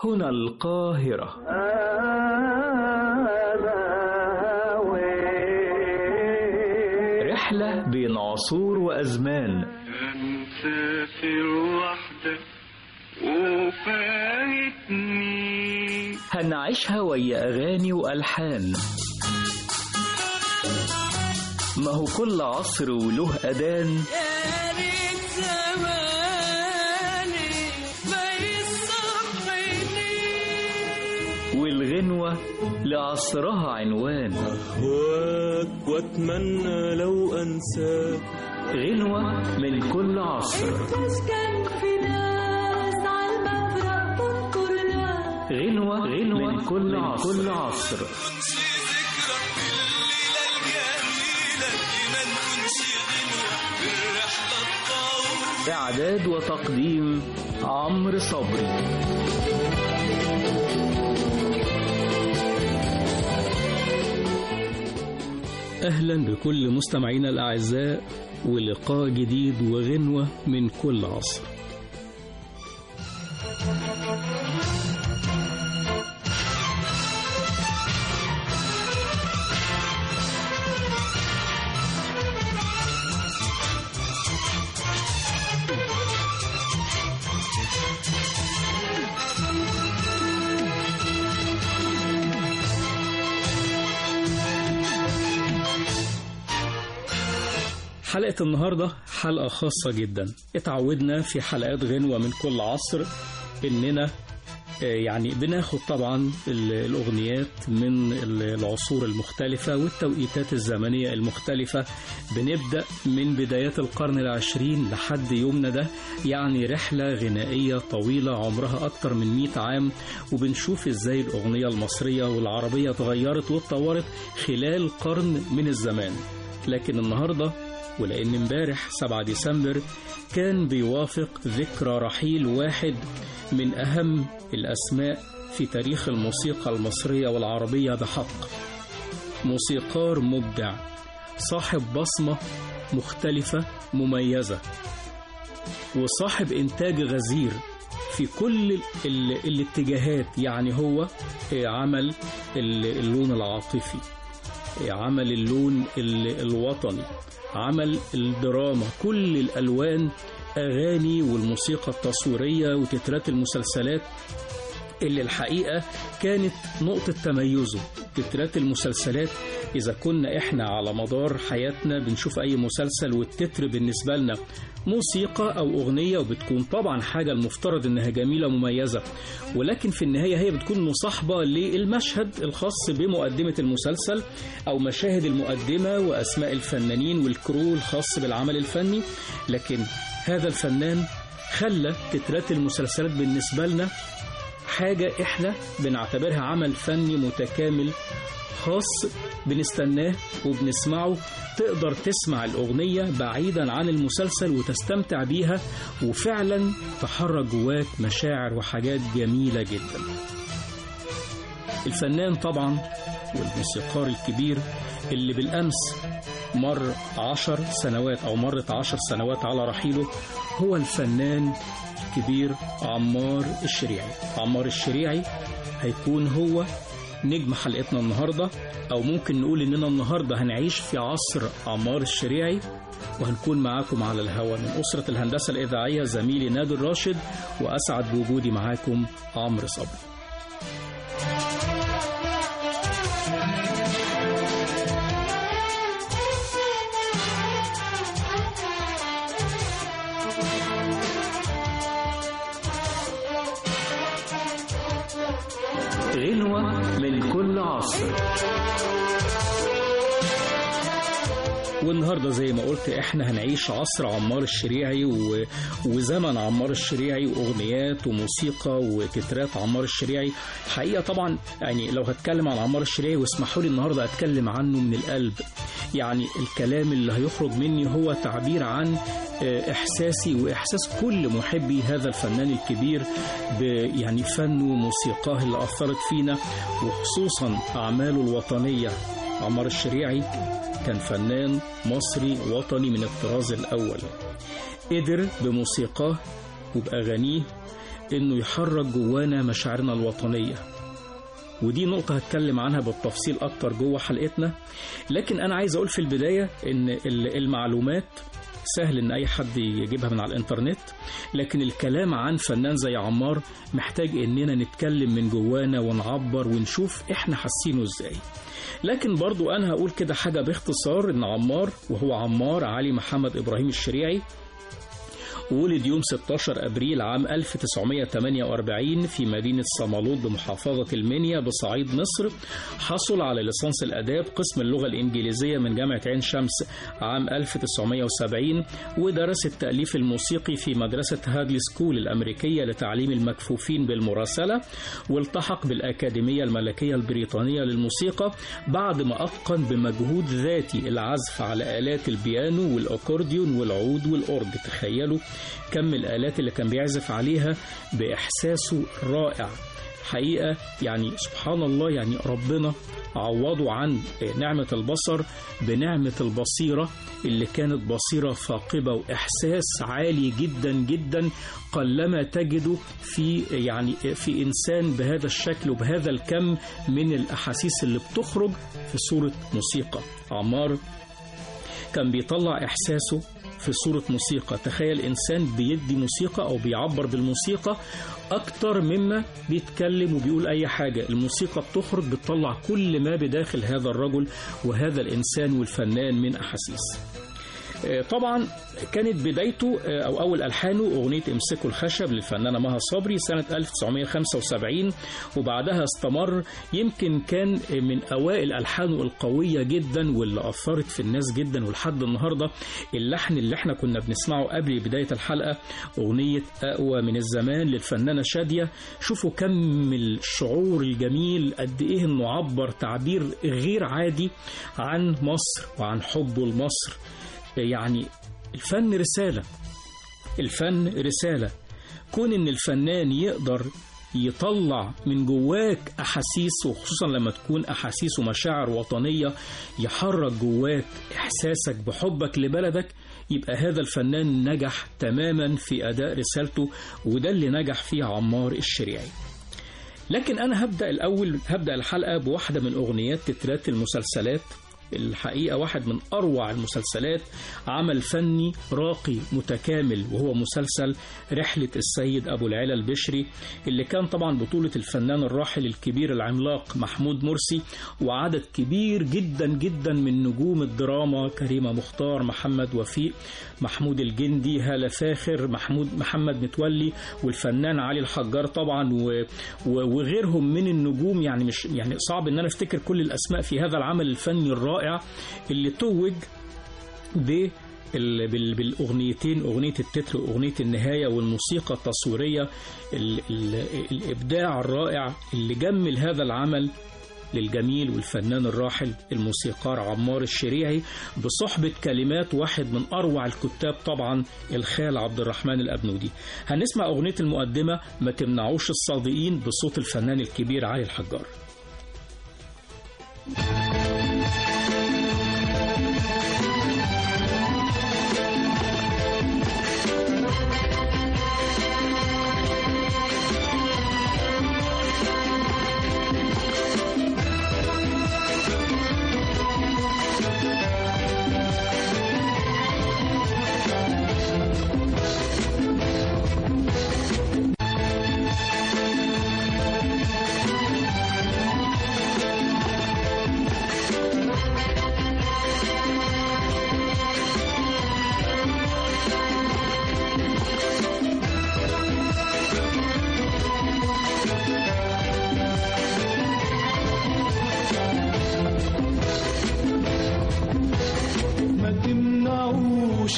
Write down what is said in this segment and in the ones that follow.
هنا القاهرة رحلة بين عصور وأزمان مسافر وحدك وفايتني هنعيشها ويا أغاني وألحان ما هو كل عصر وله أذان يا ريت زماني ما يصحيني والغنوة لعصرها عنوان أهواك وأتمنى لو أنساك غنوة من كل عصر تسكن في ناس عالمفرق تنكر ناس غنوة غنوة من كل عصر, كل عصر. إعداد وتقديم عمرو صبري أهلا بكل مستمعينا الأعزاء ولقاء جديد وغنوة من كل عصر حلقة النهاردة حلقة خاصة جدا اتعودنا في حلقات غنوة من كل عصر اننا آه، يعني بناخد طبعا ال- الأغنيات من ال- العصور المختلفة والتوقيتات الزمنية المختلفة بنبدأ من بدايات القرن العشرين لحد يومنا ده يعني رحلة غنائية طويلة عمرها أكتر من 100 عام وبنشوف إزاي الأغنية المصرية والعربية اتغيرت واتطورت خلال قرن من الزمان لكن النهاردة ولأن امبارح 7 ديسمبر كان بيوافق ذكرى رحيل واحد من أهم الأسماء في تاريخ الموسيقى المصرية والعربية بحق موسيقار مبدع صاحب بصمة مختلفة مميزة وصاحب إنتاج غزير في كل ال- ال- الاتجاهات يعني هو آه، عمل ال- اللون العاطفي آه، عمل اللون ال- الوطني عمل الدراما كل الألوان أغاني والموسيقى التصويرية وتترات المسلسلات اللي الحقيقة كانت نقطة تميزه تترات المسلسلات إذا كنا إحنا على مدار حياتنا بنشوف أي مسلسل والتتر بالنسبة لنا موسيقى أو أغنية وبتكون طبعا حاجة المفترض إنها جميلة مميزة ولكن في النهاية هي بتكون مصاحبة للمشهد الخاص بمقدمة المسلسل أو مشاهد المقدمة وأسماء الفنانين والكرو الخاص بالعمل الفني لكن هذا الفنان خلى تترات المسلسلات بالنسبة لنا حاجة احنا بنعتبرها عمل فني متكامل خاص بنستناه وبنسمعه تقدر تسمع الأغنية بعيدا عن المسلسل وتستمتع بيها وفعلا تحرك جواك مشاعر وحاجات جميلة جدا الفنان طبعا والموسيقار الكبير اللي بالأمس مر عشر سنوات أو مرت عشر سنوات على رحيله هو الفنان الكبير عمار الشريعي عمار الشريعي هيكون هو نجم حلقتنا النهاردة أو ممكن نقول إننا النهاردة هنعيش في عصر عمار الشريعي وهنكون معاكم على الهواء من أسرة الهندسة الإذاعية زميلي نادر راشد وأسعد بوجودي معاكم عمرو صبري غنوة من كل عصر والنهارده زي ما قلت احنا هنعيش عصر عمار الشريعي و... وزمن عمار الشريعي واغنيات وموسيقى وتترات عمار الشريعي حقيقه طبعا يعني لو هتكلم عن عمار الشريعي واسمحوا لي النهارده اتكلم عنه من القلب يعني الكلام اللي هيخرج مني هو تعبير عن آه، احساسي واحساس كل محبي هذا الفنان الكبير ب يعني فنه وموسيقاه اللي اثرت فينا وخصوصا اعماله الوطنيه عمار الشريعي كان فنان مصري وطني من الطراز الأول قدر بموسيقاه وبأغانيه إنه يحرك جوانا مشاعرنا الوطنية ودي نقطة هتكلم عنها بالتفصيل أكتر جوه حلقتنا لكن أنا عايز أقول في البداية إن ال- المعلومات سهل إن أي حد يجيبها من على الإنترنت لكن الكلام عن فنان زي عمار محتاج إننا نتكلم من جوانا ونعبر ونشوف إحنا حاسينه إزاي لكن برضو أنا هقول كده حاجة باختصار إن عمار وهو عمار علي محمد إبراهيم الشريعي ولد يوم 16 أبريل عام 1948 في مدينة صمالوط بمحافظة المنيا بصعيد مصر حصل على ليسانس الآداب قسم اللغة الإنجليزية من جامعة عين شمس عام 1970 ودرس التأليف الموسيقي في مدرسة هادلي سكول الأمريكية لتعليم المكفوفين بالمراسلة والتحق بالأكاديمية الملكية البريطانية للموسيقى بعد ما أتقن بمجهود ذاتي العزف على آلات البيانو والأكورديون والعود والأورج تخيلوا كم الآلات اللي كان بيعزف عليها بإحساسه الرائع حقيقة يعني سبحان الله يعني ربنا عوضوا عن نعمة البصر بنعمة البصيرة اللي كانت بصيرة ثاقبة وإحساس عالي جدا جدا قلما تجده في يعني في إنسان بهذا الشكل وبهذا الكم من الأحاسيس اللي بتخرج في صورة موسيقى عمار كان بيطلع إحساسه في صورة موسيقى تخيل إنسان بيدي موسيقى أو بيعبر بالموسيقى أكتر مما بيتكلم وبيقول أي حاجة الموسيقى بتخرج بتطلع كل ما بداخل هذا الرجل وهذا الإنسان والفنان من أحاسيس آه، طبعا كانت بدايته آه، او اول الحانه اغنيه امسكوا الخشب للفنانه مها صبري سنه 1975 وبعدها استمر يمكن كان من اوائل الحانه القويه جدا واللي اثرت في الناس جدا ولحد النهارده اللحن اللي احنا كنا بنسمعه قبل بدايه الحلقه اغنيه اقوى من الزمان للفنانه شاديه شوفوا كم الشعور الجميل قد ايه انه عبر تعبير غير عادي عن مصر وعن حبه لمصر يعني الفن رسالة الفن رسالة كون ان الفنان يقدر يطلع من جواك احاسيس وخصوصا لما تكون احاسيس ومشاعر وطنيه يحرك جواك احساسك بحبك لبلدك يبقى هذا الفنان نجح تماما في اداء رسالته وده اللي نجح فيه عمار الشريعي لكن انا هبدا الاول هبدا الحلقه بواحده من اغنيات تترات المسلسلات الحقيقة واحد من أروع المسلسلات عمل فني راقي متكامل وهو مسلسل رحلة السيد أبو العلا البشري اللي كان طبعا بطولة الفنان الراحل الكبير العملاق محمود مرسي وعدد كبير جدا جدا من نجوم الدراما كريمة مختار محمد وفيق محمود الجندي هالة فاخر محمود محمد متولي والفنان علي الحجار طبعا و و وغيرهم من النجوم يعني مش يعني صعب ان انا افتكر كل الاسماء في هذا العمل الفني الرائع اللي توج ب ال- بال- بالاغنيتين اغنيه التتر واغنيه النهايه والموسيقى التصويريه ال ال الابداع الرائع اللي جمل هذا العمل للجميل والفنان الراحل الموسيقار عمار الشريعي بصحبة كلمات واحد من أروع الكتاب طبعا الخال عبد الرحمن الأبنودي هنسمع أغنية المقدمة ما تمنعوش الصادقين بصوت الفنان الكبير علي الحجار ما تمنعوش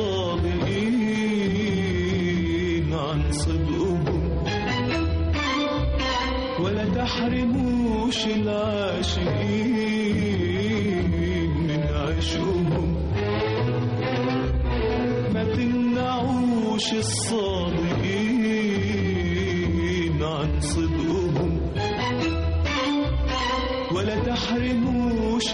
الصادقين عن صدقهم ولا تحرموش العاشقين من عشقهم ما تمنعوش الصادقين عن صدقهم ولا تحرموش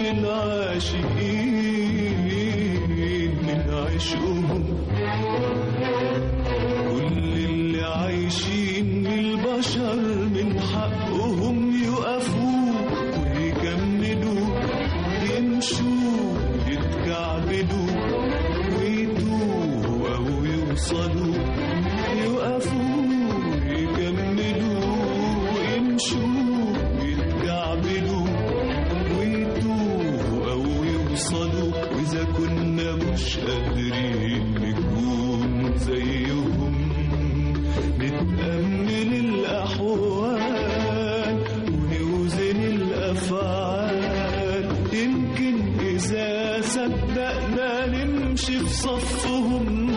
العاشقين من عشقهم كل اللي عايشين البشر من حقهم يقفوا ويكملوا يمشوا يتكعبلوا ويتوهوا أو يوصلوا يقفوا يكملوا يمشوا يتكعبلوا ويتوهوا أو يوصلوا وإذا كنا مش قادرين نكون زيهم نتأمل الأحوال ونوزن الأفعال يمكن إذا صدقنا نمشي في صفهم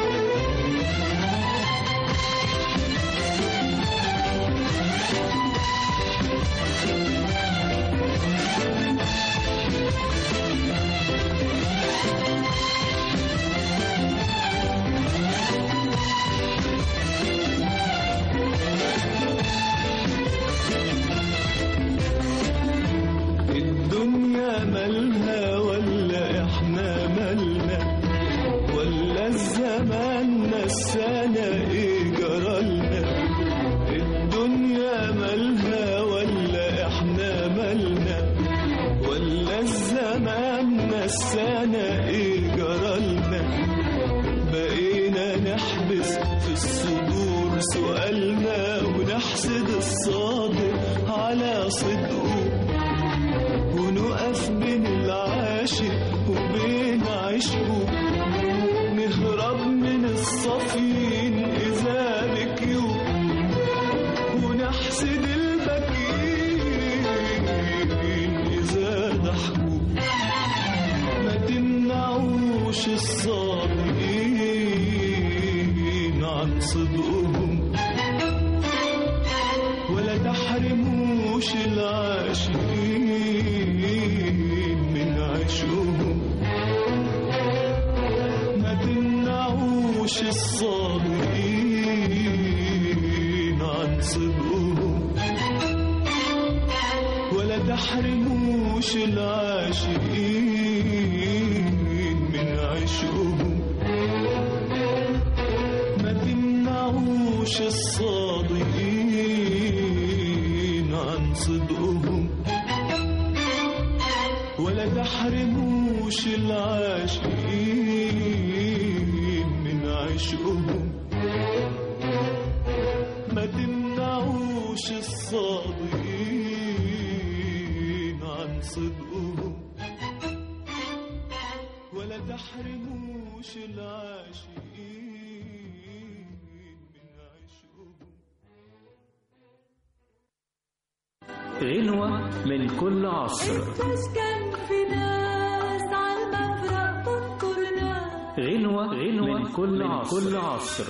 الدنيا مالها ولا احنا مالنا ولا الزمان نسانا ايه جرالنا الدنيا مالها ولا احنا مالنا ولا الزمان نسانا ايه جرالنا بقينا نحبس في الصدور سؤالنا ونحسد الصادق على صدقه ونقف بين العاشق وبين عشقه نهرب من الصفين إذا بكيوا ونحسد البكين إذا ضحكوا ما تمنعوش الصادقين عن صدقهم ولا تحرموش العاشقين من عشقهم ما تمنعوش الصابرين عن صدقهم ولا تحرموش العاشقين من عشقهم ما تمنعوش الصادقين عن صدقهم ولا تحرموش العاشقين من عشقهم ما تمنعوش الصادقين عن صدقهم ولا تحرموش العاشقين من عشقهم غنوة من كل عصر تسكن في ناس عالمفرق تنكرنا غنوة غنوة من كل عصر كل عصر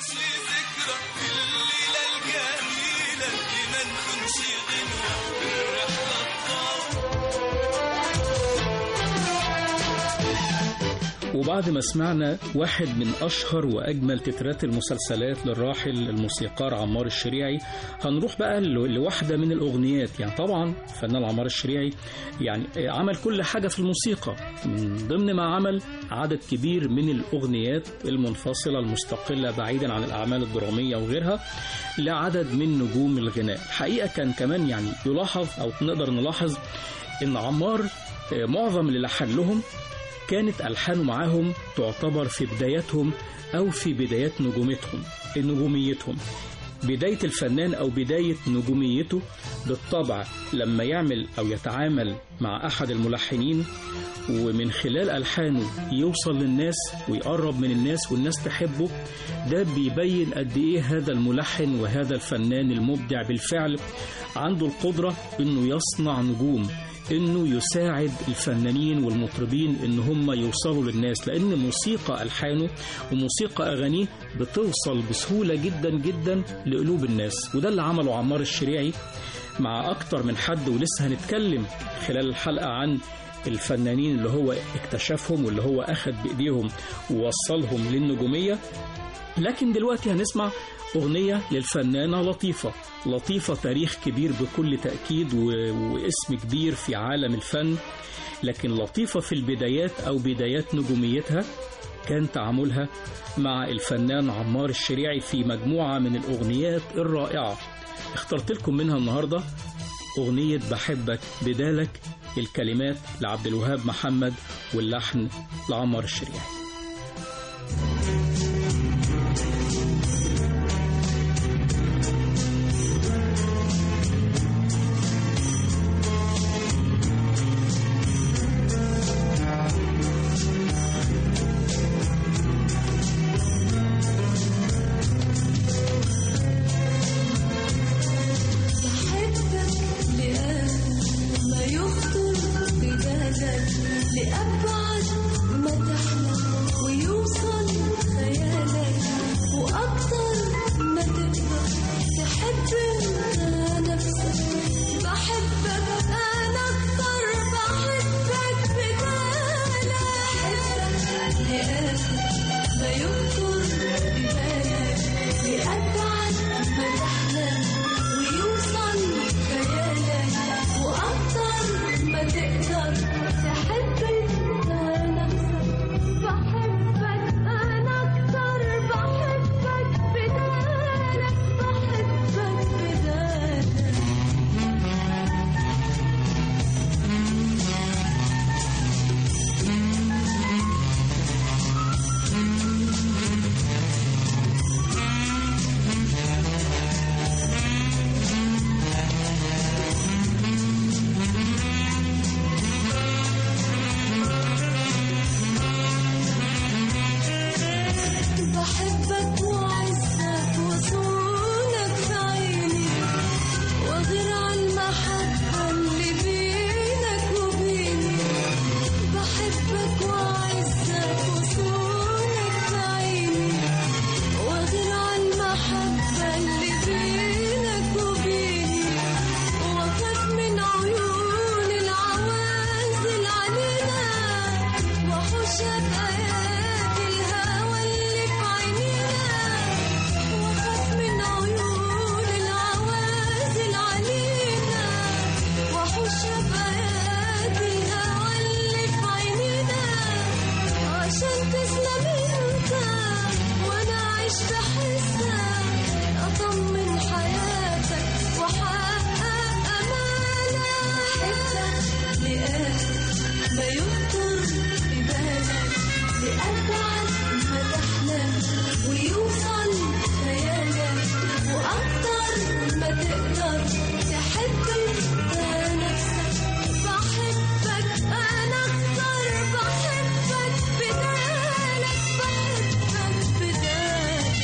وبعد ما سمعنا واحد من أشهر وأجمل تترات المسلسلات للراحل الموسيقار عمار الشريعي هنروح بقى ل- لواحدة من الأغنيات يعني طبعا فنان عمار الشريعي يعني عمل كل حاجة في الموسيقى من ضمن ما عمل عدد كبير من الأغنيات المنفصلة المستقلة بعيدا عن الأعمال الدرامية وغيرها لعدد من نجوم الغناء الحقيقة كان كمان يعني يلاحظ أو نقدر نلاحظ إن عمار آه، معظم اللي لحن لهم كانت ألحانه معاهم تعتبر في بداياتهم أو في بدايات نجومتهم نجوميتهم بداية الفنان أو بداية نجوميته بالطبع لما يعمل أو يتعامل مع أحد الملحنين ومن خلال ألحانه يوصل للناس ويقرب من الناس والناس تحبه ده بيبين قد إيه هذا الملحن وهذا الفنان المبدع بالفعل عنده القدرة إنه يصنع نجوم انه يساعد الفنانين والمطربين ان هم يوصلوا للناس لان موسيقى الحانه وموسيقى اغانيه بتوصل بسهوله جدا جدا لقلوب الناس وده اللي عمله عمار الشريعي مع اكتر من حد ولسه هنتكلم خلال الحلقه عن الفنانين اللي هو اكتشفهم واللي هو اخذ بايديهم ووصلهم للنجوميه لكن دلوقتي هنسمع أغنية للفنانة لطيفة لطيفة تاريخ كبير بكل تأكيد و... واسم كبير في عالم الفن لكن لطيفة في البدايات أو بدايات نجوميتها كان تعاملها مع الفنان عمار الشريعي في مجموعة من الأغنيات الرائعة اخترت لكم منها النهاردة أغنية بحبك بدالك الكلمات لعبد الوهاب محمد واللحن لعمر الشريعي بحبك لأن ما يخطر ببالك لأبعد ما تحلم ويوصل خيالك وأكتر ما تقدر تحب انت نفسك بحبك أنا أكتر بحبك ببالك بحبك لأن ما يخطر ببالك لأبعد ما تحلم ويوصل خيالك وأكتر ما تقدر تحب انت نفسك بحبك أنا أكتر بحبك بدالك بحبك بدالك بحبك وعزك وصونك في عيني وغير عن المحبة اللي بينك وبيني بحبك وعزك وصونك في عيني وغير عن المحبة اللي بينك وبيني وأخاف من عيون العوازل علينا وأحوش بآيات الهوى اللي في عينينا وأخاف من عيون العوازل علينا وأحوش بآيات الهوى اللي في عينينا عشان تسلم انت وانا اعيش بحسك اطمن حياتك واحقق امالك حبك لقاك ما يخطر ببالك لأبعد ما تحلم ويوصل خيالك وأكتر ما تقدر تحب انت نفسك بحبك أنا أكتر بحبك بدالك بحبك بدالك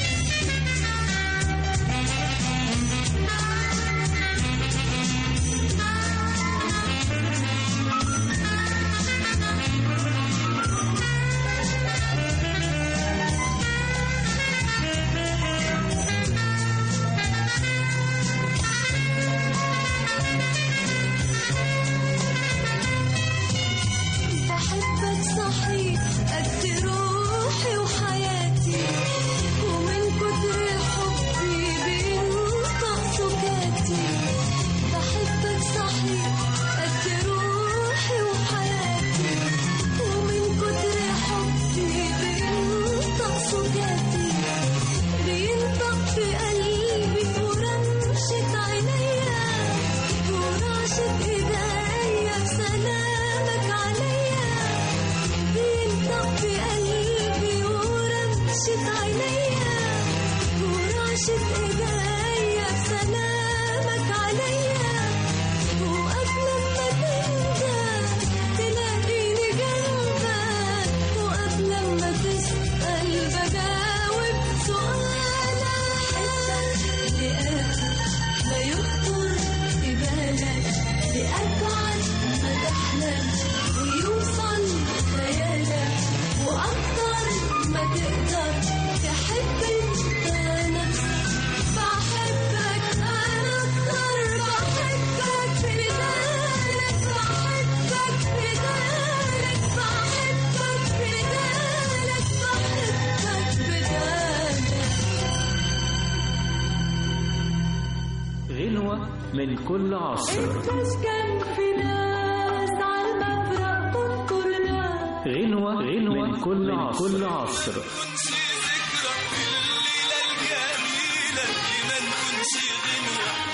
بحبك صحيح قد روحي وحياتي ومن كتر حبي بينطق سكاتي بحبك صحيح قد روحي وحياتي ومن كتر حبي بينطق سكاتي بينطق في قلبي ورمشة عينيا ورعشة ايديا بسلامك عليا بينطق في قلبي ورمشة عينيا ورعشة ايديا بسلامك عليا وقبل ما تنسى تلاقيني جنبك وقبل ما تسأل بجاوب سؤالك حبك لقاك ما يخطر في بالك لأبعد ما تحلم ويوصل خيالك وأكتر ما تقدر تحب انت نفسك بحبك أنا أكتر بحبك بدالك بحبك بدالك بحبك بدالك بحبك بدالك غنوة من كل عصر تسكن في ناس عالمفرق تنطرنا غنوة غنوة من كل عصر كل عصر الليلة الجميلة اللي ما نكونش غنوة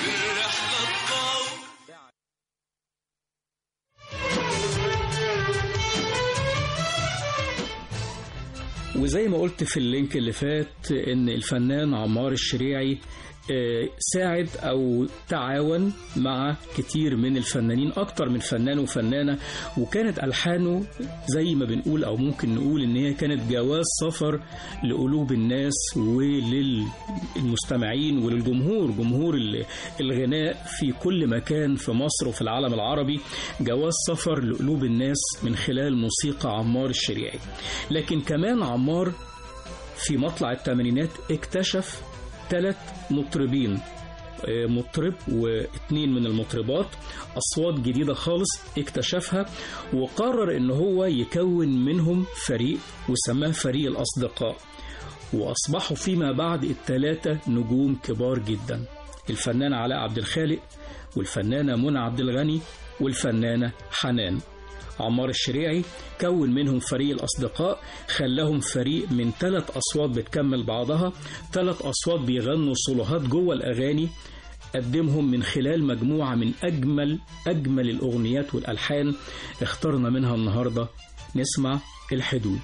وزي ما قلت في اللينك اللي فات ان الفنان عمار الشريعي آه، ساعد او تعاون مع كتير من الفنانين اكتر من فنان وفنانه وكانت الحانه زي ما بنقول او ممكن نقول ان هي كانت جواز سفر لقلوب الناس وللمستمعين وللجمهور جمهور ال- الغناء في كل مكان في مصر وفي العالم العربي جواز سفر لقلوب الناس من خلال موسيقى عمار الشريعي لكن كمان عمار في مطلع الثمانينات اكتشف ثلاث مطربين آه، مطرب واثنين من المطربات أصوات جديدة خالص اكتشفها وقرر إن هو يكون منهم فريق وسماه فريق الأصدقاء وأصبحوا فيما بعد الثلاثة نجوم كبار جدا الفنان علاء عبد الخالق والفنانة منى عبد الغني والفنانة حنان عمار الشريعي كون منهم فريق الأصدقاء خلاهم فريق من ثلاث أصوات بتكمل بعضها ثلاث أصوات بيغنوا صولوهات جوه الأغاني قدمهم من خلال مجموعة من أجمل أجمل الأغنيات والألحان اخترنا منها النهاردة نسمع الحدود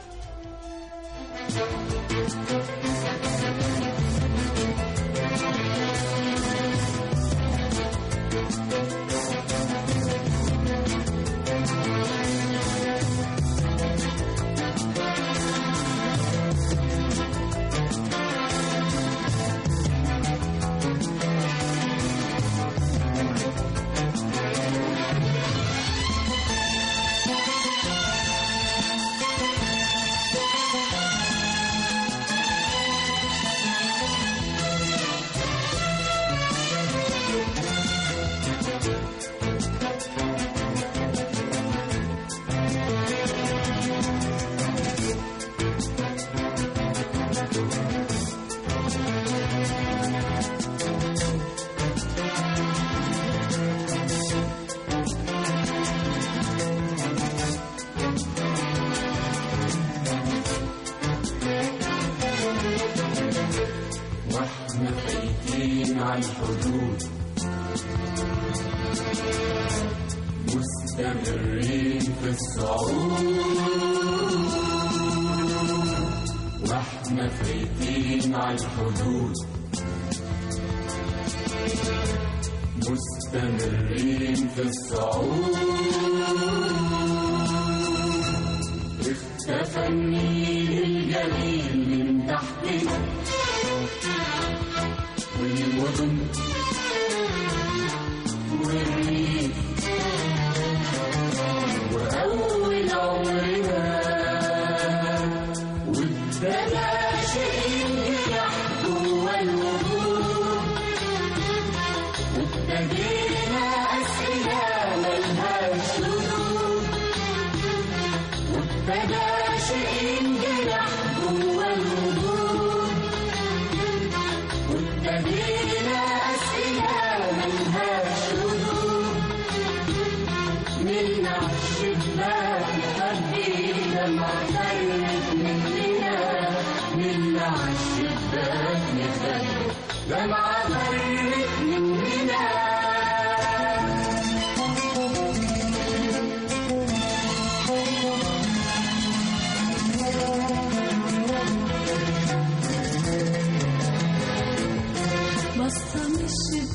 بصة من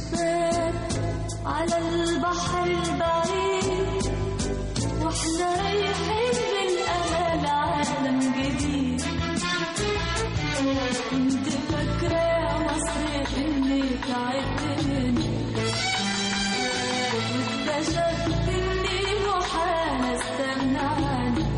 الشباك على البحر البعيد واحنا رايحين بالأمل عالم جديد كنت فاكرة يا مصر إني تعبتني واكتشفت إني محال أستغنى عنك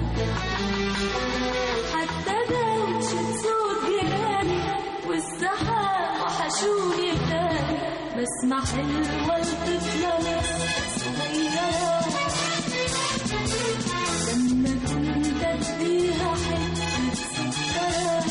حتى دوشة صوت جيراني والسحاب وحشوني تاني بسمع حلوة الطفلة صغيرة لما كنت اديها حتة سكرة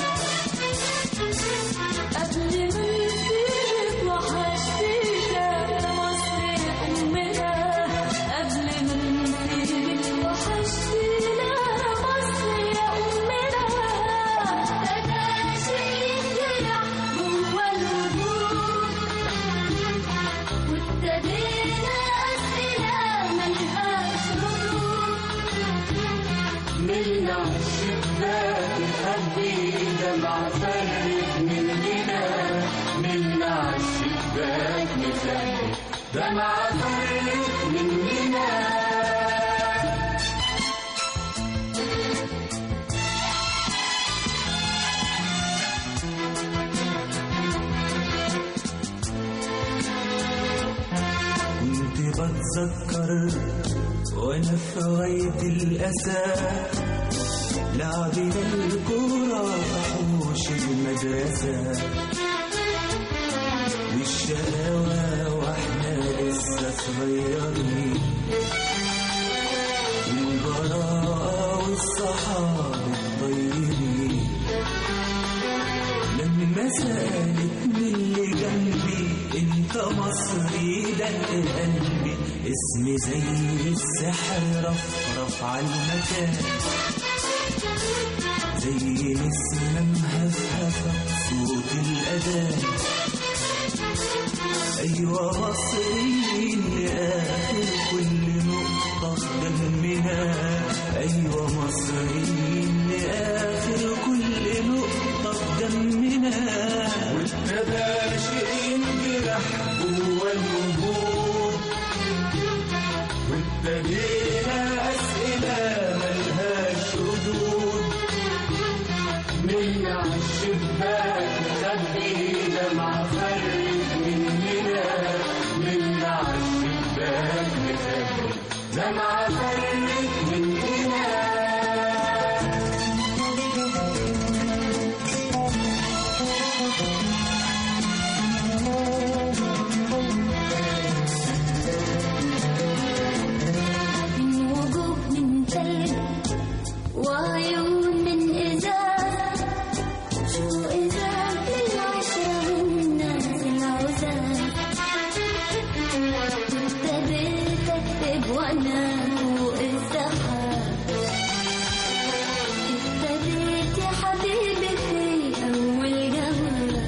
قبل ما نسيبك وحشتيك يا مصر يا أمنا قبل ما نسيبك وحشتينا يا مصر يا أمنا أنا شيء جوه الوجود وابتدينا أسئلة ملهاش ردود ملنا الشباك لحد كنت بتذكر وانا في غاية الأسى لعبنا الكورة في حوش المدرسة والشقاوة واحنا لسه صغيرين والبراءة والصحاب الطيبين لما سألتني اللي جنبي انت مصري دق قلبي اسمي زي السحر رفرف على المكان زي نسمة مهفهفة صوت الأذان أيوة مصريين لآخر كل نقطة دمنا أيوة مصريين لآخر كل نقطة دمنا وابتدى شيء ينجرح جوا الوجود وابتدينا أسئلة ملهاش ردود من على الشباك خبينا مع فرق مننا من على الشباك نخبي ده مع فرق مننا من وجوه من ثلج وعيون من إزاز شو إذا بالعشرة والناس العزاز ابتديت أكتب وأنا فوق السحاب ابتديت يا حبيبي في أول جواب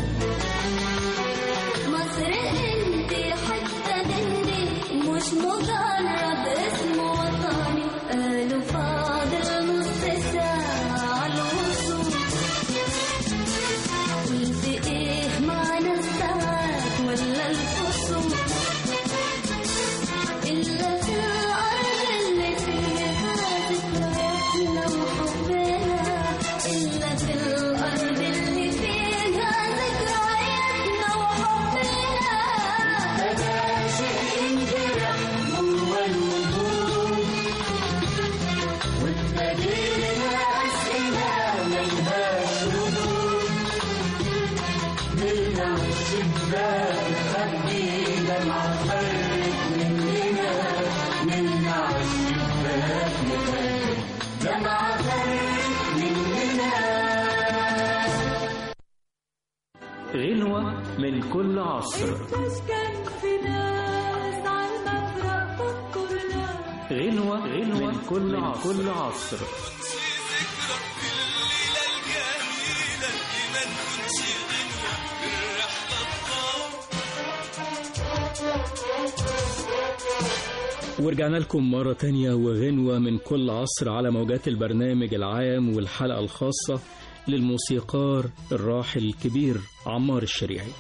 مصر انت حتى مني مش مجرد اسم وطني قالوا فاضل نص ساعة على الوصول قلت ايه معنى الساعات ولا الفصول إلا في الأرض اللي فيها ذكرياتنا وحبنا إلا في الأرض اللي فيها ذكرياتنا وحبنا بدا شيء ينجرح جوا الوجود وابتدينا أسئلة ملهاش ردود من على الشباك خبينا مع فرق مننا من على الشباك نخبي ده مع فرق مننا غنوة من كل عصر كان في ناس على المفرق تذكرنا غنوة غنوة من كل عصر, كل عصر. ورجعنا لكم مرة تانية وغنوة من كل عصر على موجات البرنامج العام والحلقة الخاصة للموسيقار الراحل الكبير عمار الشريعي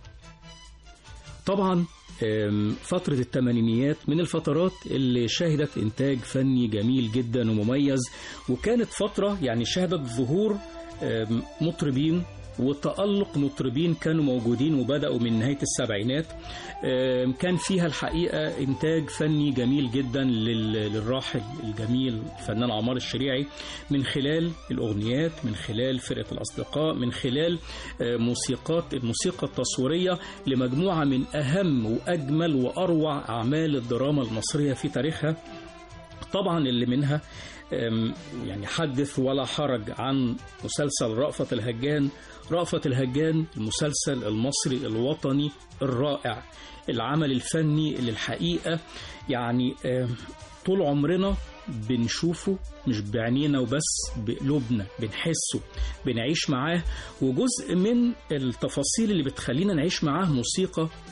طبعا آم، فترة الثمانينيات من الفترات اللي شهدت إنتاج فني جميل جدا ومميز وكانت فترة يعني شهدت ظهور آم، مطربين وتألق مطربين كانوا موجودين وبدأوا من نهاية السبعينات آم، كان فيها الحقيقة إنتاج فني جميل جدا لل- للراحل الجميل الفنان عمار الشريعي من خلال الأغنيات من خلال فرقة الأصدقاء من خلال آه، موسيقات الموسيقى التصويرية لمجموعة من أهم وأجمل وأروع أعمال الدراما المصرية في تاريخها طبعا اللي منها أم، يعني حدث ولا حرج عن مسلسل رأفت الهجان رأفت الهجان المسلسل المصري الوطني الرائع العمل الفني اللي الحقيقة يعني أم، طول عمرنا بنشوفه مش بعينينا وبس بقلوبنا بنحسه بنعيش معاه وجزء من التفاصيل اللي بتخلينا نعيش معاه موسيقى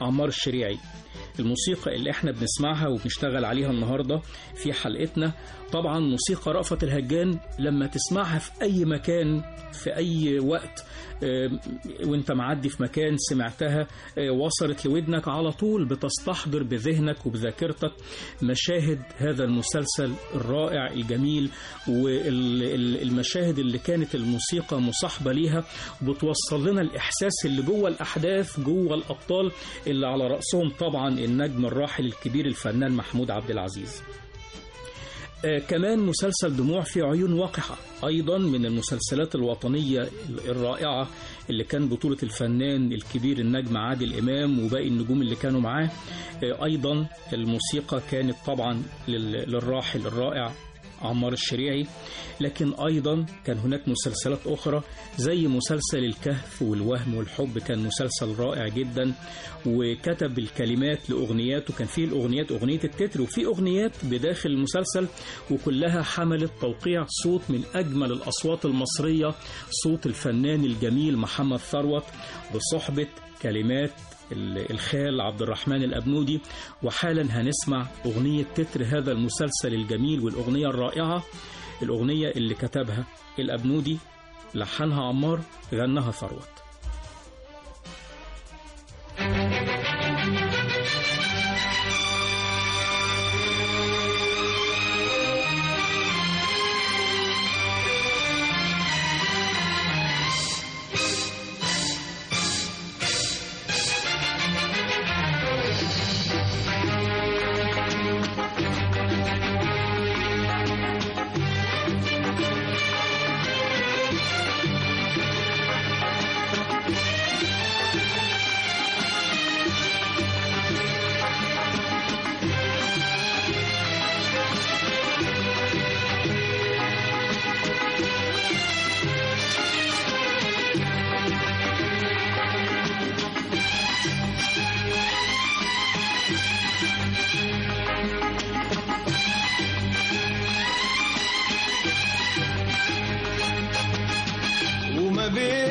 عمار الشريعي الموسيقى اللي احنا بنسمعها وبنشتغل عليها النهاردة في حلقتنا طبعا موسيقى رأفت الهجان لما تسمعها في أي مكان في أي وقت آه، وانت معدي في مكان سمعتها آه، وصلت لودنك على طول بتستحضر بذهنك وبذاكرتك مشاهد هذا المسلسل الرائع الجميل والمشاهد اللي كانت الموسيقى مصاحبة ليها وبتوصل لنا الإحساس اللي جوه الأحداث جوه الأبطال اللي على رأسهم طبعا النجم الراحل الكبير الفنان محمود عبد العزيز آه، كمان مسلسل دموع في عيون وقحة أيضا من المسلسلات الوطنية الرائعة اللي كان بطولة الفنان الكبير النجم عادل إمام وباقي النجوم اللي كانوا معاه آه، أيضا الموسيقى كانت طبعا لل- للراحل الرائع عمار الشريعي لكن أيضا كان هناك مسلسلات أخرى زي مسلسل الكهف والوهم والحب كان مسلسل رائع جدا وكتب الكلمات لأغنيات وكان فيه الأغنيات أغنية التتر وفي أغنيات بداخل المسلسل وكلها حملت توقيع صوت من أجمل الأصوات المصرية صوت الفنان الجميل محمد ثروت بصحبة كلمات ال- الخال عبد الرحمن الأبنودي وحالا هنسمع أغنية تتر هذا المسلسل الجميل والأغنية الرائعة الأغنية اللي كتبها الأبنودي لحنها عمار غناها ثروت وما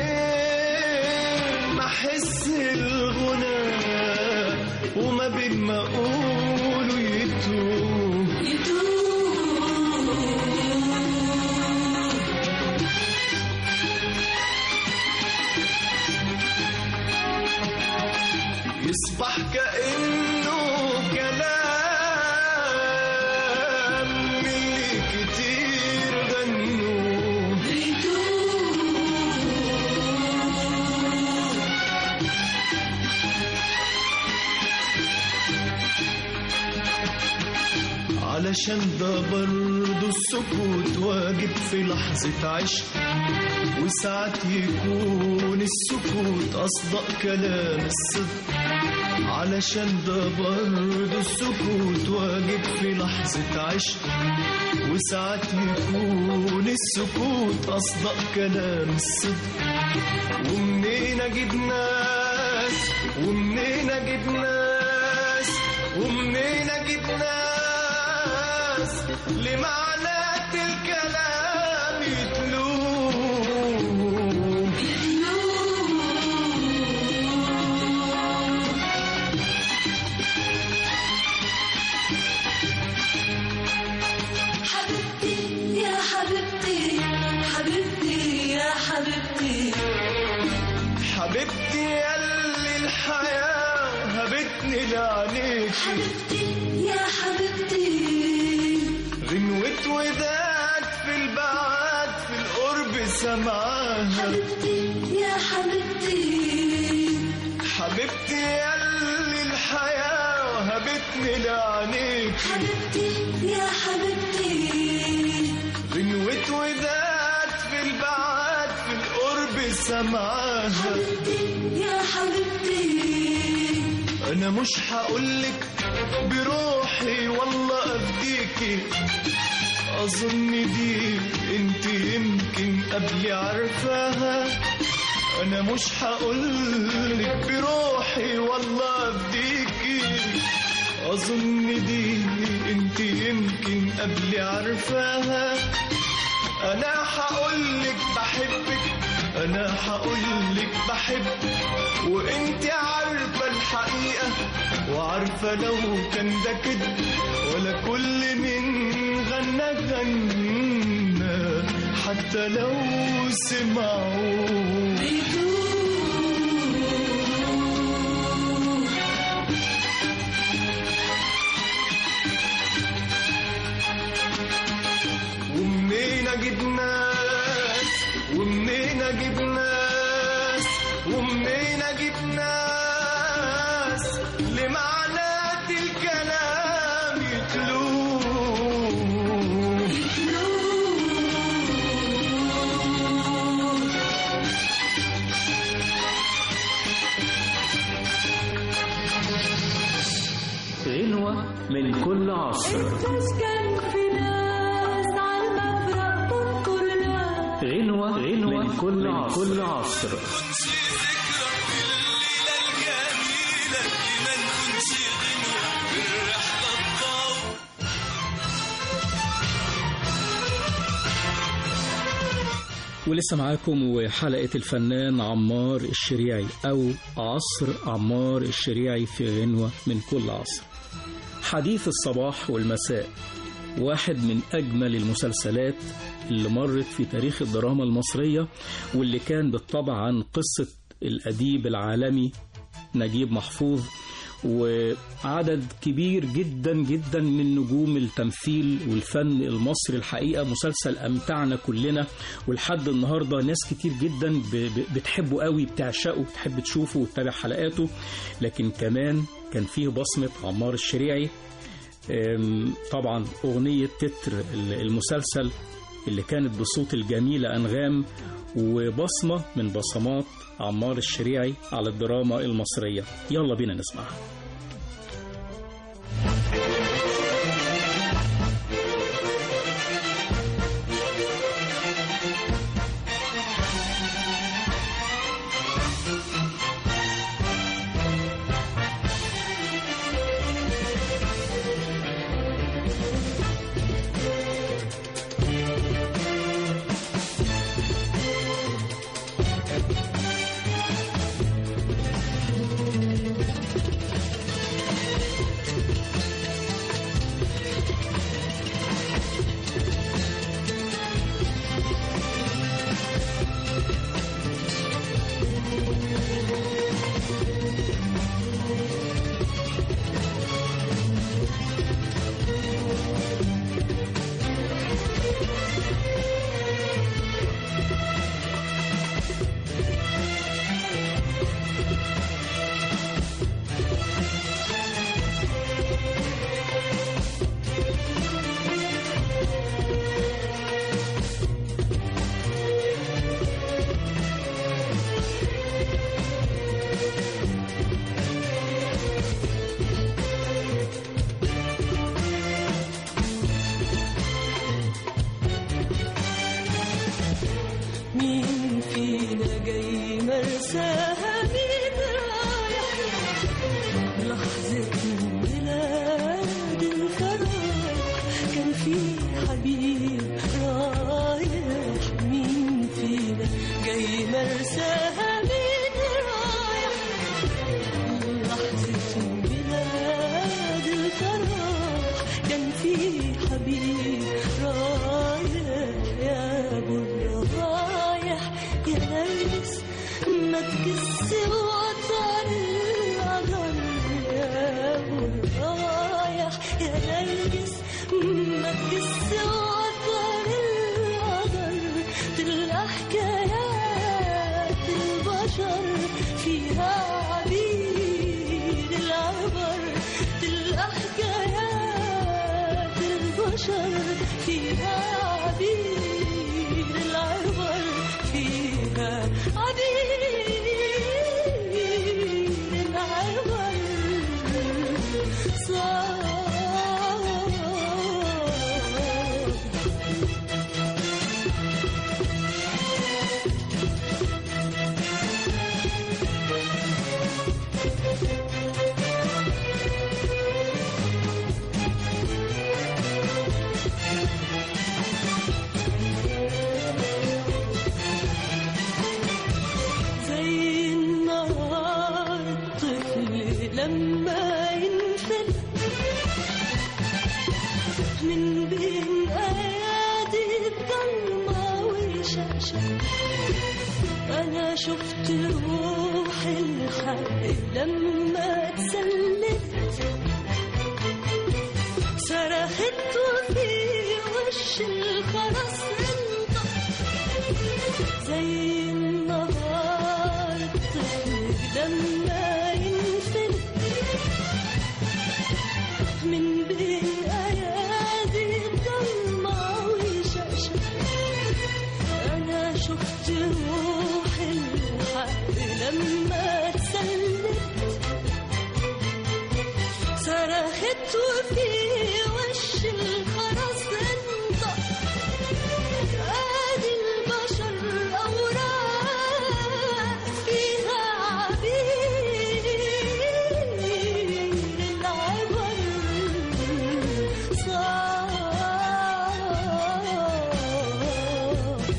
بين ما احس الغنى وما بين ما اقوله يتوه يصبح كأنه كلام من اللي كتير غنوه علشان ده برضه السكوت واجب في لحظة عشق وساعات يكون السكوت أصدق كلام الصدق علشان ده برضه السكوت واجب في لحظة عشق وساعات يكون السكوت أصدق كلام الصدق ومنين أجيب ناس ومنين أجيب ناس ومنين أجيب ناس لمعنات الكلام يتلوم حبيبتي يا حبيبتي حبيبتي يا حبيبتي حبيبتي يلي الحياة هبتني لعينيكي حبيبتي يا حبيبتي غنوة وداد في البعاد في القرب سمعاها حبيبتي يا حبيبتي حبيبتي يلي الحياة وهبتني لعينيكي حبيبتي يا حبيبتي غنوة وداد في البعاد في القرب سمعاها حبيبتي يا حبيبتي انا مش هقولك بروحي والله افديكي اظن دي انت يمكن قبلي عارفاها انا مش هقولك بروحي والله افديكي اظن دي انت يمكن قبلي عارفاها انا هقولك بحبك انا هقولك بحب وانت عارفة الحقيقة وعارفة لو كان ده كده ولا كل من غنى غنى حتى لو سمعوا ومنين اجيب ناس ومنين اجيب ناس ومنين اجيب ناس لمعنات الكلام يتلوه غنوة من كل عصر تسكن في ناس عالمفرق تنطر ناس غنوة غنوة من كل عصر, كل عصر. ولسه معاكم وحلقة الفنان عمار الشريعي أو عصر عمار الشريعي في غنوة من كل عصر حديث الصباح والمساء واحد من أجمل المسلسلات اللي مرت في تاريخ الدراما المصرية واللي كان بالطبع عن قصة الأديب العالمي نجيب محفوظ وعدد كبير جدا جدا من نجوم التمثيل والفن المصري الحقيقة مسلسل أمتعنا كلنا ولحد النهاردة ناس كتير جدا ب- ب- بتحبه قوي بتعشقه بتحب تشوفه وتتابع حلقاته لكن كمان كان فيه بصمة عمار الشريعي أم، طبعا أغنية تتر ال- المسلسل اللي كانت بصوت الجميلة أنغام وبصمة من بصمات عمار الشريعي على الدراما المصرية يلا بينا نسمعها مين فينا جاي مرساها مين رايح لحظة ميلاد الفرح كان في حبيب رايح مين فينا جاي مرساها مين رايح لحظة ميلاد الفرح كان في حبيب رايح يا ابو الروايح يا نرجس ما تكس وطر العذر يا ابو الروايح يا نرجس ما تكس وطر العذر تلقى حكايات البشر فيها عبيد العبر تلقى حكايات البشر فيها عبيد العبر فيها عبيد العبر صار من بين ايادي الضلمة وشاشة انا شفت روح الحق لما اتسلت صرخت وفي وش الخرس انطق زي النهار الطفل لما ينفلت من بين ايادي الضلمة وشاشة انا شفت روح الحق لما اتسلت صرخت وفي وش الخرس انطق ادي البشر اوراق فيها عبير العبر صار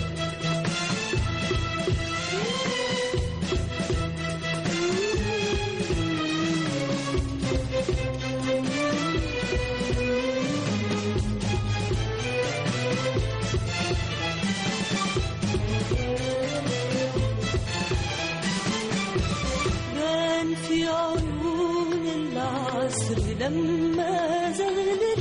بان في عيون العصر لما زغلت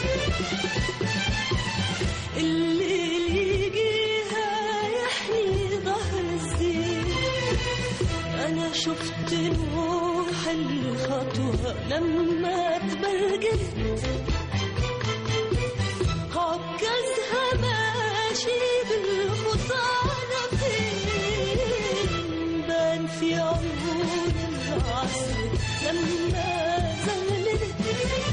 الليل يجيها يحني ظهر الزين انا شفت نوح الخطوة لما تبرجلت عكازها ماشي بالخطانة فين بان في عيون العصر لما زغللت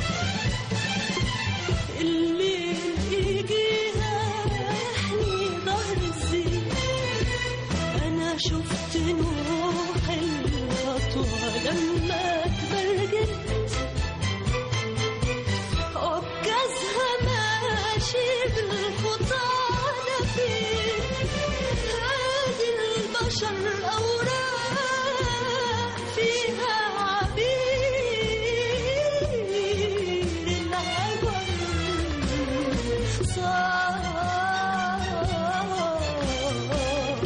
الليل يجيها يحني ظهر الزين أنا شفت نوح الخطوة لما تبرجلت عكازها ماشي بالخطانة فين هادي البشر أوراق فيها عبير العبر صار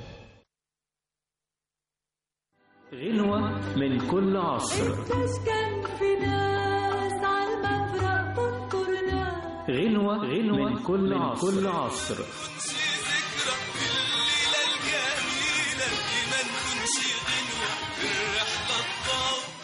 غنوة من كل عصر تسكن في ناس على المفرق تنطر ناس غنوة غنوة من كل عصر, كل عصر. ذكرى الليلة الجميلة لمن تنشي غنوة في الرحلة الطويلة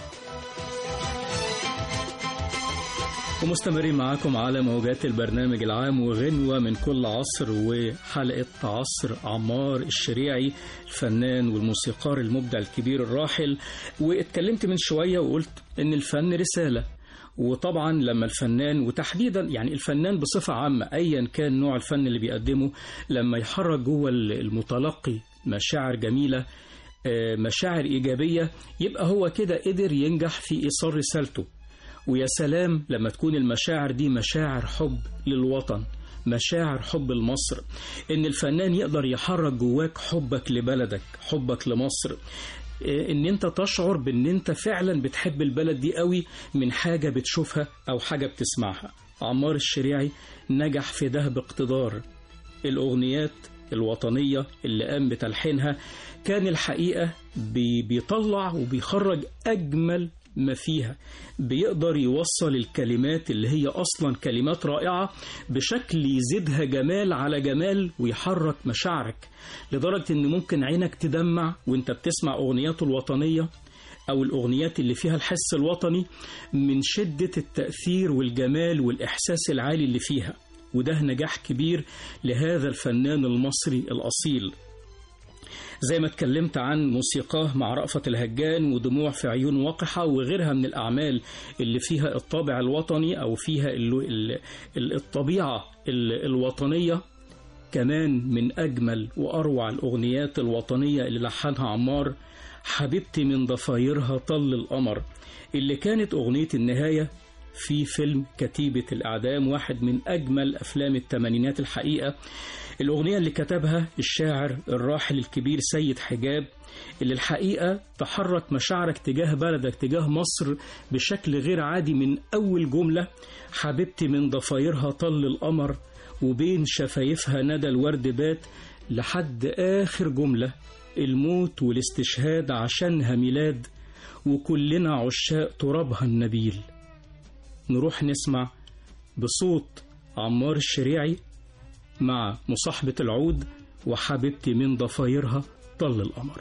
ومستمرين معاكم على موجات البرنامج العام وغنوة من كل عصر وحلقة عصر عمار الشريعي الفنان والموسيقار المبدع الكبير الراحل واتكلمت من شوية وقلت إن الفن رسالة وطبعا لما الفنان وتحديدا يعني الفنان بصفة عامة أيا كان نوع الفن اللي بيقدمه لما يحرك جوه المتلقي مشاعر جميلة آه، مشاعر إيجابية يبقى هو كده قدر ينجح في إيصال رسالته ويا سلام لما تكون المشاعر دي مشاعر حب للوطن مشاعر حب لمصر ان الفنان يقدر يحرك جواك حبك لبلدك حبك لمصر إيه، ان انت تشعر بان انت فعلا بتحب البلد دي قوي من حاجة بتشوفها او حاجة بتسمعها عمار الشريعي نجح في ده باقتدار الأغنيات الوطنية اللي قام بتلحينها كان الحقيقة بي- بيطلع وبيخرج أجمل ما فيها بيقدر يوصل الكلمات اللي هي أصلا كلمات رائعة بشكل يزيدها جمال على جمال ويحرك مشاعرك لدرجة إن ممكن عينك تدمع وانت بتسمع أغنياته الوطنية أو الأغنيات اللي فيها الحس الوطني من شدة التأثير والجمال والإحساس العالي اللي فيها وده نجاح كبير لهذا الفنان المصري الأصيل زي ما اتكلمت عن موسيقاه مع رأفت الهجان ودموع في عيون وقحة وغيرها من الأعمال اللي فيها الطابع الوطني أو فيها ال- ال- ال- الطبيعة ال- الوطنية كمان من أجمل وأروع الأغنيات الوطنية اللي لحنها عمار حبيبتي من ضفايرها طل القمر اللي كانت أغنية النهاية في فيلم كتيبة الإعدام واحد من أجمل أفلام الثمانينات الحقيقة الأغنية اللي كتبها الشاعر الراحل الكبير سيد حجاب اللي الحقيقة تحرك مشاعرك تجاه بلدك تجاه مصر بشكل غير عادي من أول جملة حبيبتي من ضفايرها طل القمر وبين شفايفها ندى الورد بات لحد آخر جملة الموت والاستشهاد عشانها ميلاد وكلنا عشاق ترابها النبيل نروح نسمع بصوت عمار الشريعي مع مصاحبة العود وحبيبتي من ضفايرها طل القمر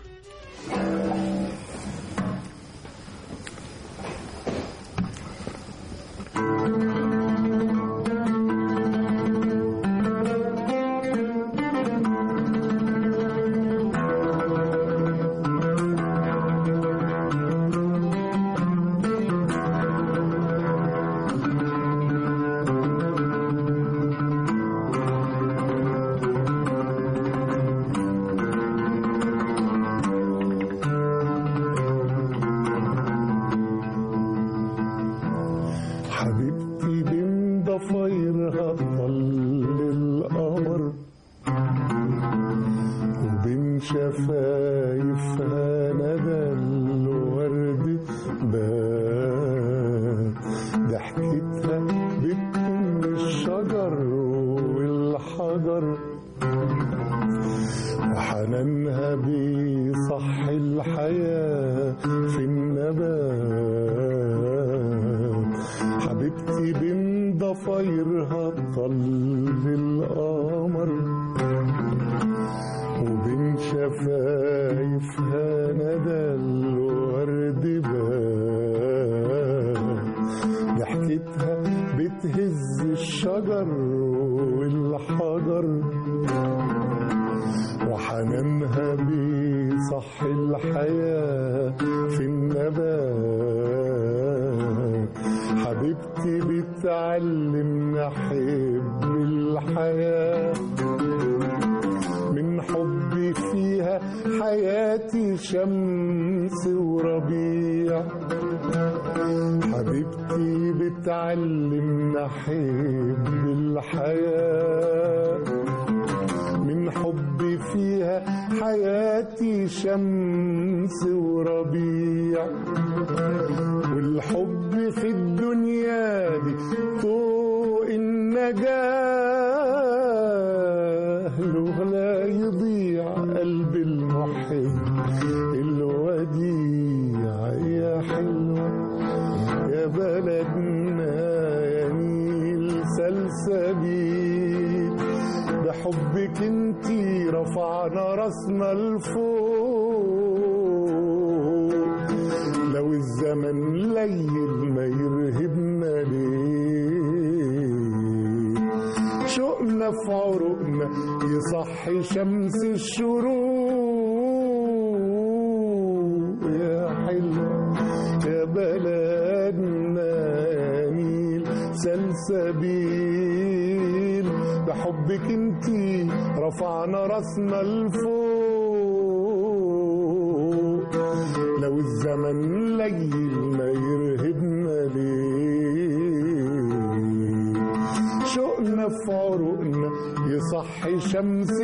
حبيبتي بين ضفايرها طل القمر وبين شفايفها ندى الورد بان ضحكتها بتكون الشجر والحجر وحنانها بيصحي الحياة في النبات حبيبتي بين ضفايرها طل القمر وبين شفايفها ندى الورد بان ضحكتها بتهز الشجر والحجر وحنانها بيصحي الحياة في النبات حبيبتي بتعلمنا حب الحياة من حبي فيها حياتي شمس وربيع حبيبتي بتعلمنا حب الحياه من حبي فيها حياتي شمس وربيع والحب في الدنيا دي طوق النجاة له لا يضيع قلب المحب الوديع يا حلوة يا بلدنا يا نيل سلسبيل بحبك انتي رفعنا راسنا لفوق لو الزمن ليل ما يرهبنا ليه شوقنا في عروقنا يصحي شمس الشروق يا حلوة يا بلدنا يا نيل سلسبيل بحبك انتي رفعنا راسنا لفوق لو الزمن ليل ما يرهبنا ليه شوقنا في عروقنا يصحي شمس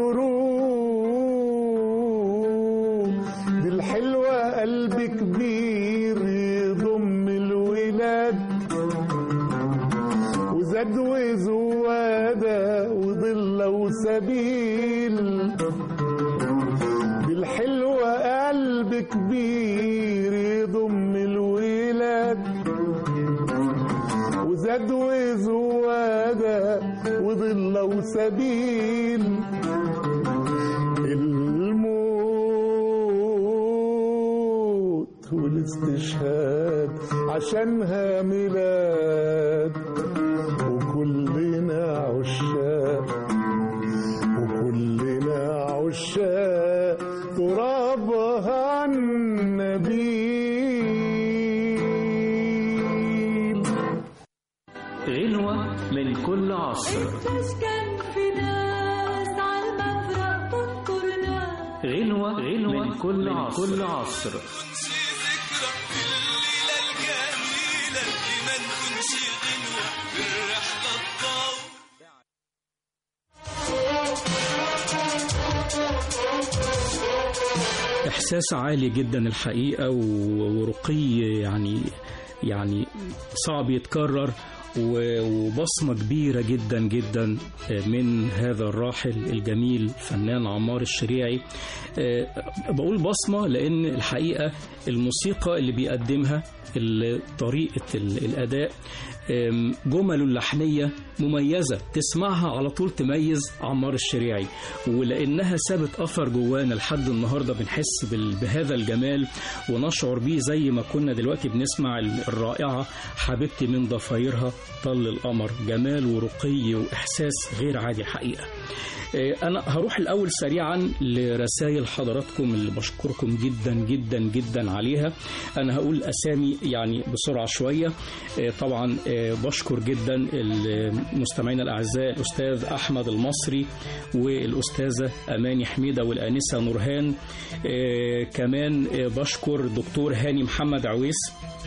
الشروق دي الحلوة قلب كبير يضم الولاد وزاد وزوادة وضلة وسبيل بالحلوة قلب كبير يضم الولاد وزاد وزوادة وضلة وسبيل الموت والاستشهاد عشانها ميلاد وكلنا عشاق وكلنا عشاق ترابها النبيل غنوة من كل عصر قديش كان في ناس عالمفرق تنطر ناس غنوة غنوة من كل عصر كل عصر ذكرى الليلة الجميلة اللي ما نكونش الرحلة تطول إحساس عالي جدا الحقيقة و- ورقي يعني يعني صعب يتكرر و- وبصمة كبيرة جدا جدا من هذا الراحل الجميل فنان عمار الشريعي آه، بقول بصمة لأن الحقيقة الموسيقى اللي بيقدمها ال- طريقة ال- الأداء آم، جمل لحنية مميزة تسمعها على طول تميز عمار الشريعي ولأنها سابت أثر جوانا لحد النهاردة بنحس بال- بهذا الجمال ونشعر بيه زي ما كنا دلوقتي بنسمع ال- الرائعة حبيبتي من ضفايرها طل القمر جمال ورقي وإحساس غير عادي حقيقة آه، أنا هروح الأول سريعا لرسائل حضراتكم اللي بشكركم جدا جدا جدا عليها أنا هقول أسامي يعني بسرعة شوية آه، طبعا آه، بشكر جدا المستمعين الأعزاء الأستاذ أحمد المصري والأستاذة أماني حميدة والآنسة نورهان آه، كمان آه، بشكر دكتور هاني محمد عويس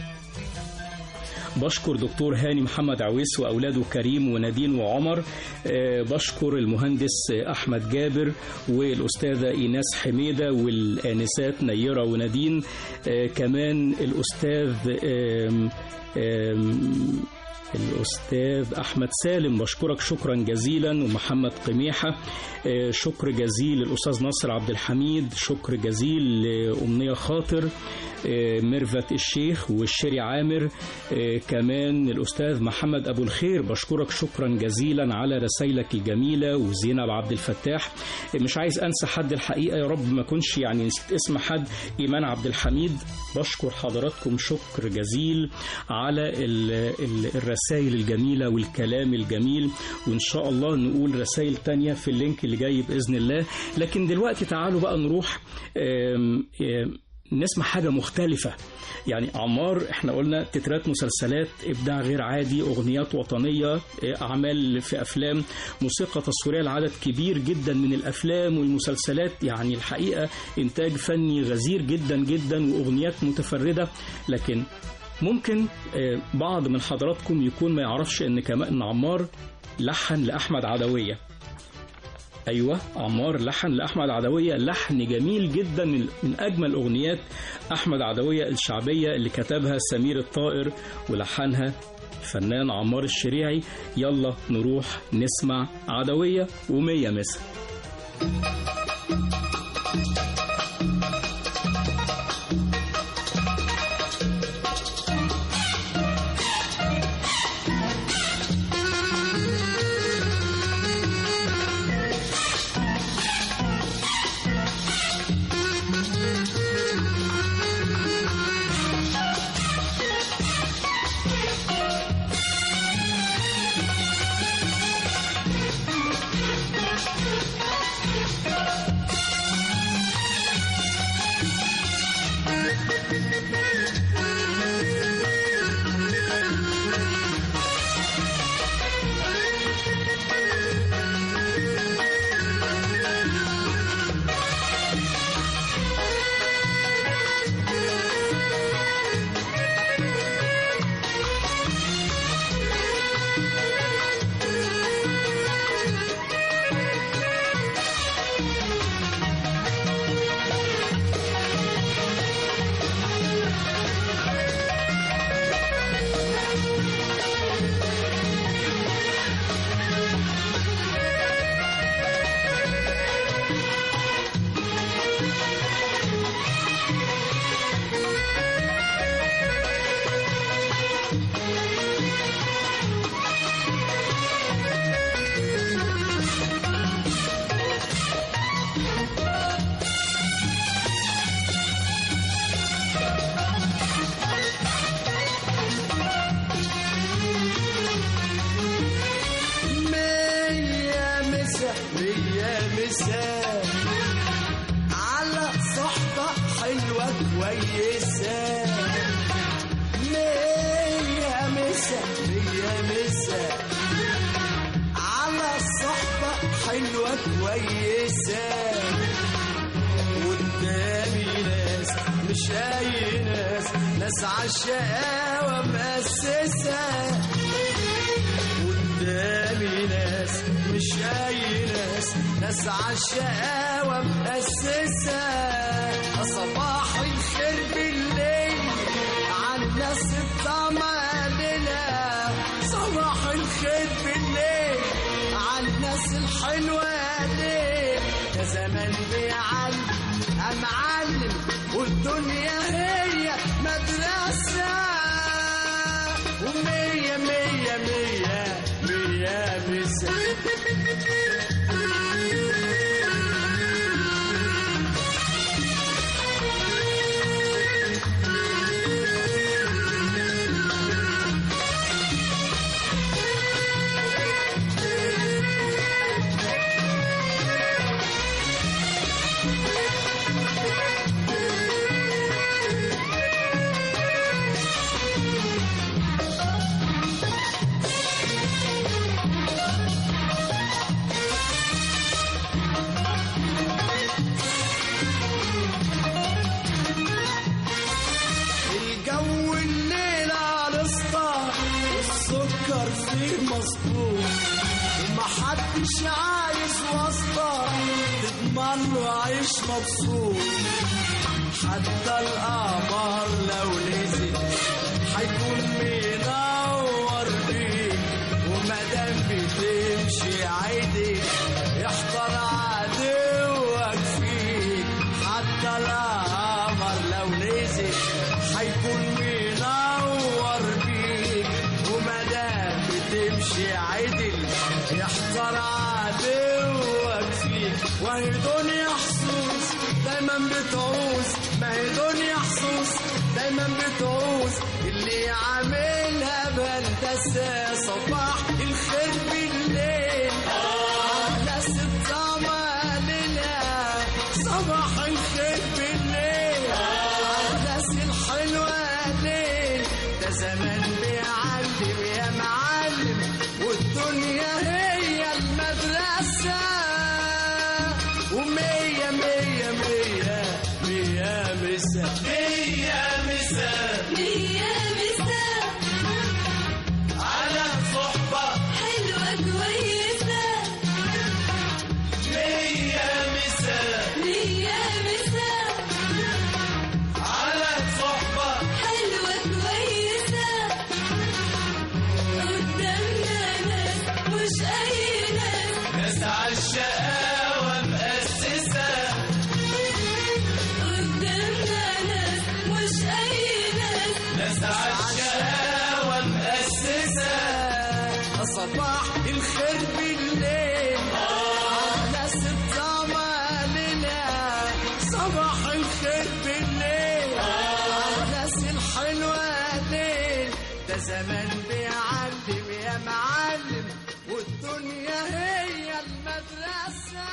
بشكر دكتور هاني محمد عويس وأولاده كريم ونادين وعمر آه، بشكر المهندس أحمد جابر والأستاذة إيناس حميدة والآنسات نيرة ونادين آه، كمان الأستاذ آم، آم، الأستاذ أحمد سالم بشكرك شكرا جزيلا ومحمد قميحة آه، شكر جزيل الأستاذ ناصر عبد الحميد شكر جزيل لأمنية خاطر آه، ميرفت الشيخ والشيري عامر آه، كمان الأستاذ محمد أبو الخير بشكرك شكرا جزيلا على رسائلك الجميلة وزينب عبد الفتاح آه، مش عايز أنسى حد الحقيقة يا رب ما كنش يعني نسيت اسم حد إيمان عبد الحميد بشكر حضراتكم شكر جزيل على ال- ال- الرسائل الجميلة والكلام الجميل وإن شاء الله نقول رسائل تانية في اللينك اللي جاي بإذن الله لكن دلوقتي تعالوا بقى نروح آم، آم، نسمع حاجة مختلفة يعني عمار احنا قلنا تترات مسلسلات ابداع غير عادي اغنيات وطنيه اه، اعمال في افلام موسيقى تصويريه لعدد كبير جدا من الافلام والمسلسلات يعني الحقيقه انتاج فني غزير جدا جدا واغنيات متفرده لكن ممكن اه، بعض من حضراتكم يكون ما يعرفش ان كمان إن عمار لحن لاحمد عدويه ايوه عمار لحن لاحمد عدويه لحن جميل جدا من من اجمل اغنيات احمد عدويه الشعبيه اللي كتبها سمير الطائر ولحنها الفنان عمار الشريعي يلا نروح نسمع عدويه ومية مسا مية مسا مية مسا على صحبة حلوة كويسة مية مسا مية مسا على صحبة حلوة كويسة قدامي ناس مش أي ناس ناس عالشقاوة مؤسسة ناس عالشقاوة مؤسسة صباح الخير بالليل عالناس الطمانينة صباح الخير بالليل عالناس الحلوة ليه يا زمان بيعلم أمعلم والدنيا هي مدرسة ومية مية مية مية مسا الجو الليل على السطح والسكر فيه مظبوط ومحدش عايز واسطة تضمن له عيش مبسوط حتى القمر لو نزل هيكون منور بيك ومادام بتمشي عيدك يحضر عدوك فيك حتى القمر لو نزل هيكون منور بيك ومادام بتمشي عدل يحضر عدوك فيك وهي دنيا حسوس دايما بتعوز ما هي دنيا حسوس دايما بتعوز اللي عاملها بهندسة صباح الخير بالليل على ست عمالنا صباح الخير بالليل الناس الحلوة ليل ده زمان بيعلم يا معلم والدنيا هي المدرسة ومية مية مية مية مسا مية مسا مية مسا على صحبة حلوة كويسة مية مسا مية مسا على صحبة حلوة كويسة قدامنا ناس مش أي ناس ناس عالشقاوة مؤسسة قدامنا ناس مش أي ناس ناس عالشقاوة مؤسسة صباح الخير بالليل ناس الطمانينة صباح الخير بالليل ناس الحلوة ليل ده زمان بيعلم يا معلم والدنيا هي المدرسة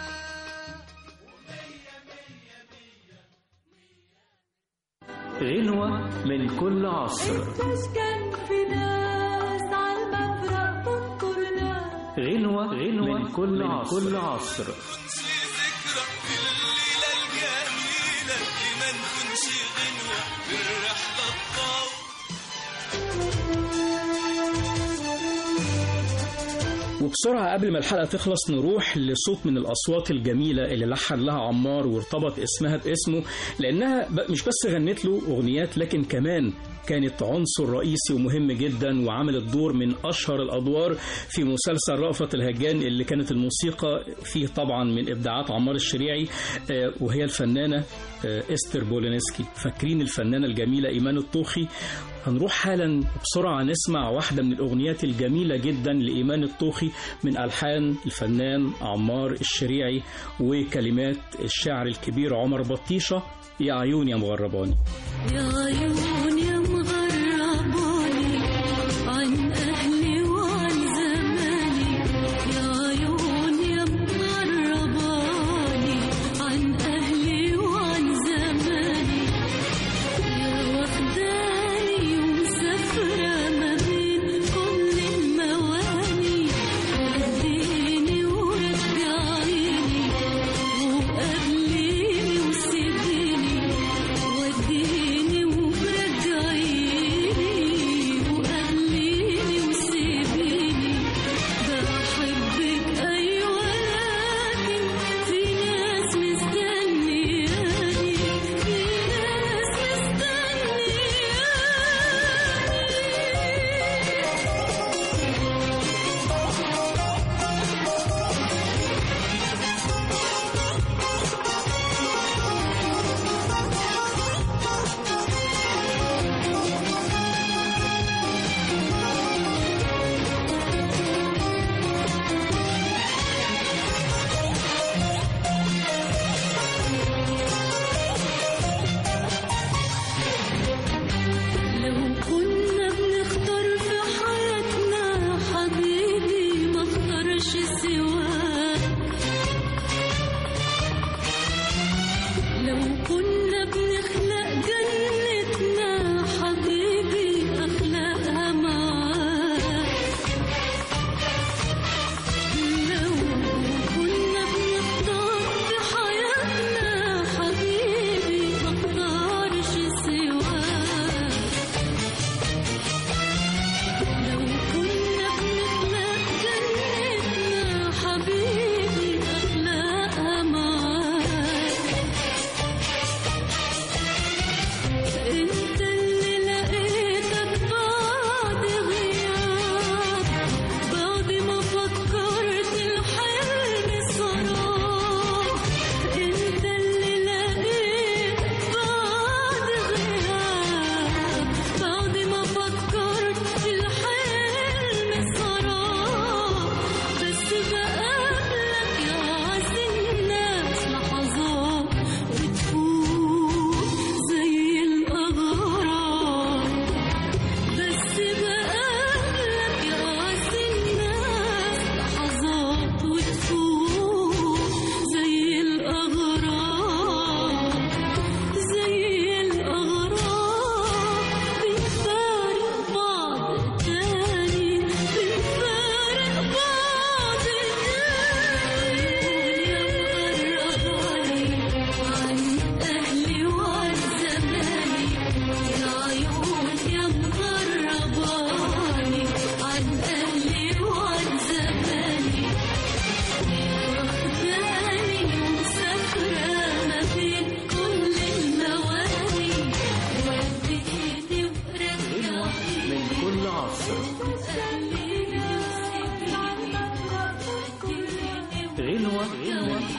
غنوة من كل عصر مش كان في ناس عالمفرق تنكرنا غنوة غنوة من كل عصر, كل عصر. ذكرى الليلة الجميلة اللي ما نكونش غنوة في الرحلة الطاولة وبسرعة قبل ما الحلقة تخلص نروح لصوت من الأصوات الجميلة اللي لحن لها عمار وارتبط اسمها باسمه لأنها ب- مش بس غنت له أغنيات لكن كمان كانت عنصر رئيسي ومهم جدا وعملت دور من أشهر الأدوار في مسلسل رأفت الهجان اللي كانت الموسيقى فيه طبعا من إبداعات عمار الشريعي آه، وهي الفنانة آه، إستر بولينسكي فاكرين الفنانة الجميلة إيمان الطوخي هنروح حالا بسرعة نسمع واحدة من الأغنيات الجميلة جدا لإيمان الطوخي من ألحان الفنان عمار الشريعي وكلمات الشاعر الكبير عمر بطيشة يا عيون يا مغرباني يا عيون يا مغرباني عن أهلي وعن زماني يا عيون يا مغرباني عن أهلي وعن زماني يا واخداني ومسافرة ما بين كل المواني وديني ورجعيني وقابليني وسيبيني وديني ورجعيني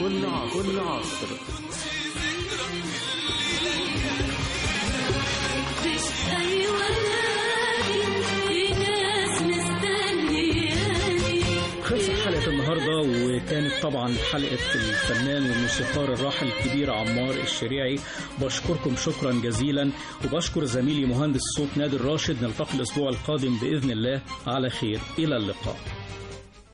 كل عصر كل عصر أيوة نادي في ناس مستنياني خلصت حلقة النهاردة وكانت طبعا حلقة الفنان والموسيقار الراحل الكبير عمار الشريعي بشكركم شكرا جزيلا وبشكر زميلي مهندس صوت نادر راشد نلتقي الأسبوع القادم بإذن الله على خير إلى اللقاء